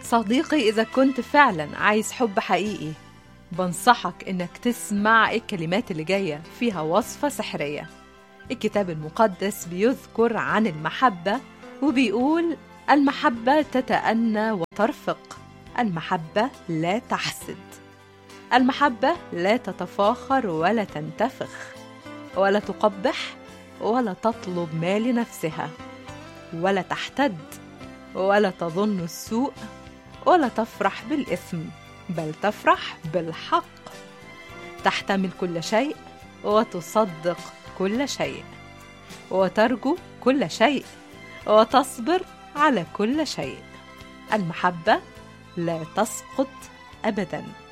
صديقي إذا كنت فعلا عايز حب حقيقي بنصحك إنك تسمع الكلمات اللي جاية فيها وصفة سحرية الكتاب المقدس بيذكر عن المحبة وبيقول المحبة تتأنى وترفق المحبة لا تحسد المحبة لا تتفاخر ولا تنتفخ ولا تقبح ولا تطلب ما لنفسها ولا تحتد ولا تظن السوء ولا تفرح بالإثم بل تفرح بالحق تحتمل كل شيء وتصدق كل شيء وترجو كل شيء وتصبر على كل شيء المحبة لا تسقط أبداً